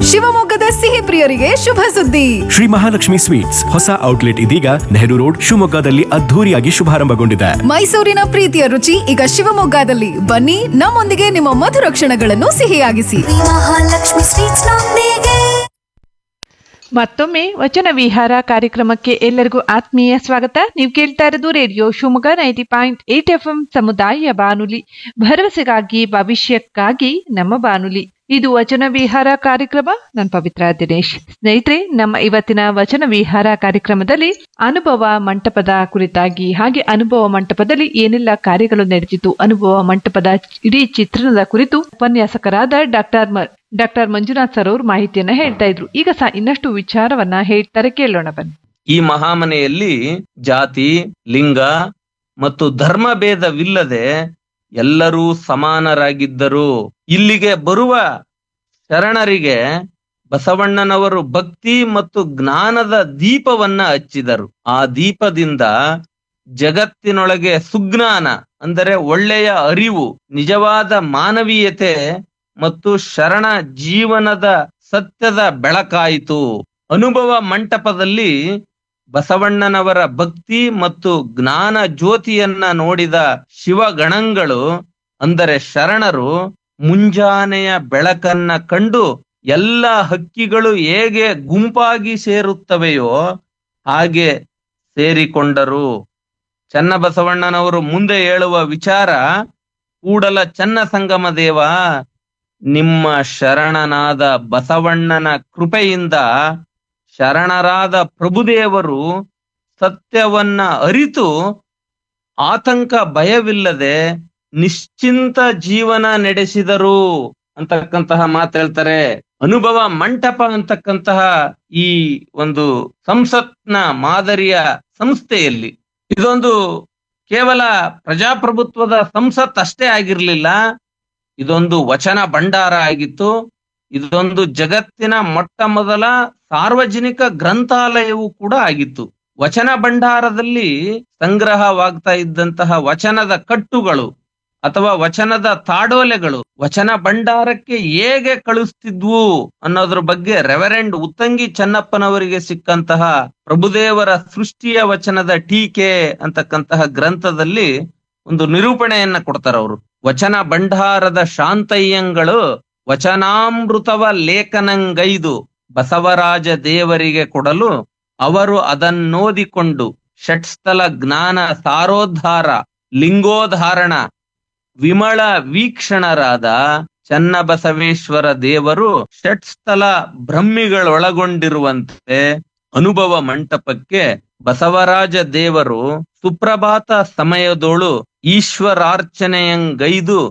ಶಿವಮೊಗ್ಗದ ಸಿಹಿ ಪ್ರಿಯರಿಗೆ ಶುಭ ಸುದ್ದಿ ಶ್ರೀ ಮಹಾಲಕ್ಷ್ಮಿ ಸ್ವೀಟ್ಸ್ ಹೊಸ ಔಟ್ಲೆಟ್ ಇದೀಗ ನೆಹರು ರೋಡ್ ಶಿವಮೊಗ್ಗದಲ್ಲಿ ಅದ್ಧೂರಿಯಾಗಿ ಶುಭಾರಂಭಗೊಂಡಿದೆ ಮೈಸೂರಿನ ಪ್ರೀತಿಯ ರುಚಿ ಈಗ ಶಿವಮೊಗ್ಗದಲ್ಲಿ ಬನ್ನಿ ನಮ್ಮೊಂದಿಗೆ ನಿಮ್ಮ ಮಧುರ ಕ್ಷಣಗಳನ್ನು ಸಿಹಿಯಾಗಿಸಿ ಶ್ರೀ ಮಹಾಲಕ್ಷ್ಮಿ ಸ್ವೀಟ್ಸ್ ನೊಂದಿಗೆ ಮತ್ತೊಮ್ಮೆ ವಚನ ವಿಹಾರ ಕಾರ್ಯಕ್ರಮಕ್ಕೆ ಎಲ್ಲರಿಗೂ ಆತ್ಮೀಯ ಸ್ವಾಗತ ನೀವು ಕೇಳ್ತಾ ಇರೋದು radio Shivamogga ninety point eight F ಸಮುದಾಯ ಬಾನುಲಿ ಭರವಸೆಗಾಗಿ ಭವಿಷ್ಯಕ್ಕಾಗಿ ನಮ್ಮ ಬಾನುಲಿ ಇದು ವಚನ ವಿಹಾರ ಕಾರ್ಯಕ್ರಮ ನಾನು ಪವಿತ್ರ ದಿನೇಶ್ ಸ್ನೇಹಿತರೆ ನಮ್ಮ ಇವತ್ತಿನ ವಚನ ವಿಹಾರ ಕಾರ್ಯಕ್ರಮದಲ್ಲಿ ಅನುಭವ ಮಂಟಪದ ಕುರಿತಾಗಿ ಹಾಗೆ ಅನುಭವ ಮಂಟಪದಲ್ಲಿ ಏನೆಲ್ಲ ಕಾರ್ಯಗಳು ನಡೆದಿತ್ತು ಅನುಭವ ಮಂಟಪದ ಇಡೀ ಚಿತ್ರಣದ ಕುರಿತು ಉಪನ್ಯಾಸಕರಾದ ಡಾಕ್ಟರ್ ಡಾಕ್ಟರ್ ಮಂಜುನಾಥ್ ಸರ್ ಅವರು ಮಾಹಿತಿಯನ್ನ ಹೇಳ್ತಾ ಇದ್ರು ಈಗ ಸಹ ಇನ್ನಷ್ಟು ವಿಚಾರವನ್ನ ಹೇಳ್ತಾರೆ ಕೇಳೋಣ ಬನ್ನಿ ಈ ಮಹಾಮನೆಯಲ್ಲಿ ಜಾತಿ ಲಿಂಗ ಮತ್ತು ಧರ್ಮ ಭೇದವಿಲ್ಲದೆ ಎಲ್ಲರೂ ಸಮಾನರಾಗಿದ್ದರು ಇಲ್ಲಿಗೆ ಬರುವ ಶರಣರಿಗೆ ಬಸವಣ್ಣನವರು ಭಕ್ತಿ ಮತ್ತು ಜ್ಞಾನದ ದೀಪವನ್ನ ಹಚ್ಚಿದರು ಆ ದೀಪದಿಂದ ಜಗತ್ತಿನೊಳಗೆ ಸುಜ್ಞಾನ ಅಂದರೆ ಒಳ್ಳೆಯ ಅರಿವು ನಿಜವಾದ ಮಾನವೀಯತೆ ಮತ್ತು ಶರಣ ಜೀವನದ ಸತ್ಯದ ಬೆಳಕಾಯಿತು ಅನುಭವ ಮಂಟಪದಲ್ಲಿ ಬಸವಣ್ಣನವರ ಭಕ್ತಿ ಮತ್ತು ಜ್ಞಾನ ಜ್ಯೋತಿಯನ್ನ ನೋಡಿದ ಶಿವಗಣಗಳು ಅಂದರೆ ಶರಣರು ಮುಂಜಾನೆಯ ಬೆಳಕನ್ನ ಕಂಡು ಎಲ್ಲ ಹಕ್ಕಿಗಳು ಹೇಗೆ ಗುಂಪಾಗಿ ಸೇರುತ್ತವೆಯೋ ಹಾಗೆ ಸೇರಿಕೊಂಡರು ಚನ್ನಬಸವಣ್ಣನವರು ಮುಂದೆ ಹೇಳುವ ವಿಚಾರ ಕೂಡಲ ಚನ್ನ ಸಂಗಮ ದೇವ ನಿಮ್ಮ ಶರಣನಾದ ಬಸವಣ್ಣನ ಕೃಪೆಯಿಂದ ಶರಣರಾದ ಪ್ರಭುದೇವರು ಸತ್ಯವನ್ನ ಅರಿತು ಆತಂಕ ಭಯವಿಲ್ಲದೆ ನಿಶ್ಚಿಂತ ಜೀವನ ನಡೆಸಿದರು ಅಂತಕ್ಕಂತಹ ಮಾತು ಹೇಳ್ತಾರೆ ಅನುಭವ ಮಂಟಪ ಅಂತಕ್ಕಂತಹ ಈ ಒಂದು ಸಂಸತ್ನ ಮಾದರಿಯ ಸಂಸ್ಥೆಯಲ್ಲಿ ಇದೊಂದು ಕೇವಲ ಪ್ರಜಾಪ್ರಭುತ್ವದ ಸಂಸತ್ ಅಷ್ಟೇ ಆಗಿರ್ಲಿಲ್ಲ ಇದೊಂದು ವಚನ ಭಂಡಾರ ಆಗಿತ್ತು ಇದೊಂದು ಜಗತ್ತಿನ ಮೊಟ್ಟ ಮೊದಲ ಸಾರ್ವಜನಿಕ ಗ್ರಂಥಾಲಯವೂ ಕೂಡ ಆಗಿತ್ತು ವಚನ ಭಂಡಾರದಲ್ಲಿ ಸಂಗ್ರಹವಾಗ್ತಾ ಇದ್ದಂತಹ ವಚನದ ಕಟ್ಟುಗಳು ಅಥವಾ ವಚನದ ತಾಡೋಲೆಗಳು ವಚನ ಭಂಡಾರಕ್ಕೆ ಹೇಗೆ ಕಳಿಸ್ತಿದ್ವು ಅನ್ನೋದ್ರ ಬಗ್ಗೆ ರೆವರೆಂಡ್ ಉತ್ತಂಗಿ ಚನ್ನಪ್ಪನವರಿಗೆ ಸಿಕ್ಕಂತಹ ಪ್ರಭುದೇವರ ಸೃಷ್ಟಿಯ ವಚನದ ಟೀಕೆ ಅಂತಕ್ಕಂತಹ ಗ್ರಂಥದಲ್ಲಿ ಒಂದು ನಿರೂಪಣೆಯನ್ನ ಕೊಡ್ತಾರ ಅವರು ವಚನ ಭಂಡಾರದ ಶಾಂತಯ್ಯಂಗಳು ವಚನಾಮೃತವ ಲೇಖನಂಗೈದು ಬಸವರಾಜ ದೇವರಿಗೆ ಕೊಡಲು ಅವರು ಅದನ್ನೋದಿಕೊಂಡು ಷಟ್ಸ್ಥಲ ಜ್ಞಾನ ಸಾರೋದ್ಧಾರ ಲಿಂಗೋದ್ಧಾರಣ ವಿಮಳ ವೀಕ್ಷಣರಾದ ಚನ್ನಬಸವೇಶ್ವರ ದೇವರು ಷಟ್ಸ್ಥಲ ಬ್ರಹ್ಮಿಗಳೊಳಗೊಂಡಿರುವಂತೆ ಅನುಭವ ಮಂಟಪಕ್ಕೆ ಬಸವರಾಜ ದೇವರು ಸುಪ್ರಭಾತ ಸಮಯದೋಳು ಈಶ್ವರಾರ್ಚನೆಯಂಗೈದು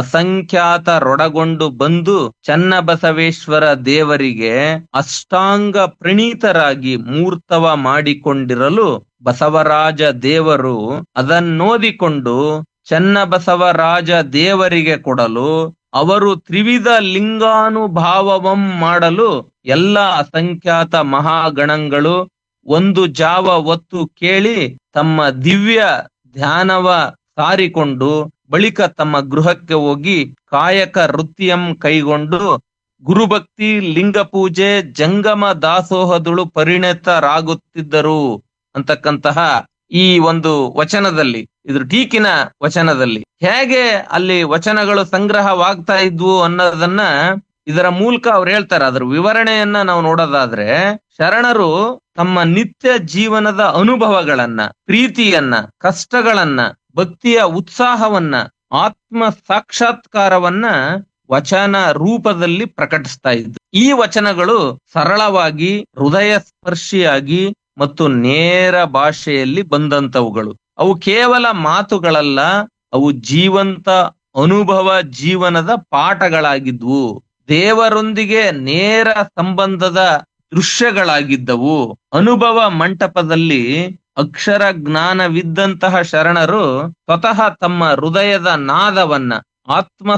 ಅಸಂಖ್ಯಾತರೊಡಗೊಂಡು ಬಂದು ಚನ್ನಬಸವೇಶ್ವರ ದೇವರಿಗೆ ಅಷ್ಟಾಂಗ ಪ್ರಣೀತರಾಗಿ ಮೂರ್ತವ ಮಾಡಿಕೊಂಡಿರಲು ಬಸವರಾಜ ದೇವರು ಅದನ್ನೋದಿಕೊಂಡು ಚನ್ನಬಸವರಾಜ ದೇವರಿಗೆ ಕೊಡಲು ಅವರು ತ್ರಿವಿಧ ಲಿಂಗಾನುಭಾವವಂ ಮಾಡಲು ಎಲ್ಲ ಅಸಂಖ್ಯಾತ ಮಹಾಗಣಗಳು ಒಂದು ಜಾವ ಒತ್ತು ಕೇಳಿ ತಮ್ಮ ದಿವ್ಯ ಧ್ಯಾನವ ಸಾರಿಕೊಂಡು ಬಳಿಕ ತಮ್ಮ ಗೃಹಕ್ಕೆ ಹೋಗಿ ಕಾಯಕ ವೃತ್ತಿಯಂ ಕೈಗೊಂಡು ಗುರುಭಕ್ತಿ ಲಿಂಗ ಪೂಜೆ ಜಂಗಮ ದಾಸೋಹದಳು ಪರಿಣತರಾಗುತ್ತಿದ್ದರು ಅಂತಕ್ಕಂತಹ ಈ ಒಂದು ವಚನದಲ್ಲಿ ಇದ್ರ ಟೀಕಿನ ವಚನದಲ್ಲಿ ಹೇಗೆ ಅಲ್ಲಿ ವಚನಗಳು ಸಂಗ್ರಹವಾಗ್ತಾ ಇದ್ವು ಅನ್ನೋದನ್ನ ಇದರ ಮೂಲಕ ಅವ್ರು ಹೇಳ್ತಾರೆ ಅದ್ರ ವಿವರಣೆಯನ್ನ ನಾವು ನೋಡೋದಾದ್ರೆ ಶರಣರು ತಮ್ಮ ನಿತ್ಯ ಜೀವನದ ಅನುಭವಗಳನ್ನ ಪ್ರೀತಿಯನ್ನ ಕಷ್ಟಗಳನ್ನ ಭಕ್ತಿಯ ಉತ್ಸಾಹವನ್ನ ಆತ್ಮ ಸಾಕ್ಷಾತ್ಕಾರವನ್ನ ವಚನ ರೂಪದಲ್ಲಿ ಪ್ರಕಟಿಸ್ತಾ ಇದ್ದು ಈ ವಚನಗಳು ಸರಳವಾಗಿ ಹೃದಯ ಸ್ಪರ್ಶಿಯಾಗಿ ಮತ್ತು ನೇರ ಭಾಷೆಯಲ್ಲಿ ಬಂದಂತವುಗಳು ಅವು ಕೇವಲ ಮಾತುಗಳಲ್ಲ ಅವು ಜೀವಂತ ಅನುಭವ ಜೀವನದ ಪಾಠಗಳಾಗಿದ್ವು ದೇವರೊಂದಿಗೆ ನೇರ ಸಂಬಂಧದ ದೃಶ್ಯಗಳಾಗಿದ್ದವು ಅನುಭವ ಮಂಟಪದಲ್ಲಿ ಅಕ್ಷರ ಜ್ಞಾನವಿದ್ದಂತಹ ಶರಣರು ಸ್ವತಃ ತಮ್ಮ ಹೃದಯದ ನಾದವನ್ನ ಆತ್ಮ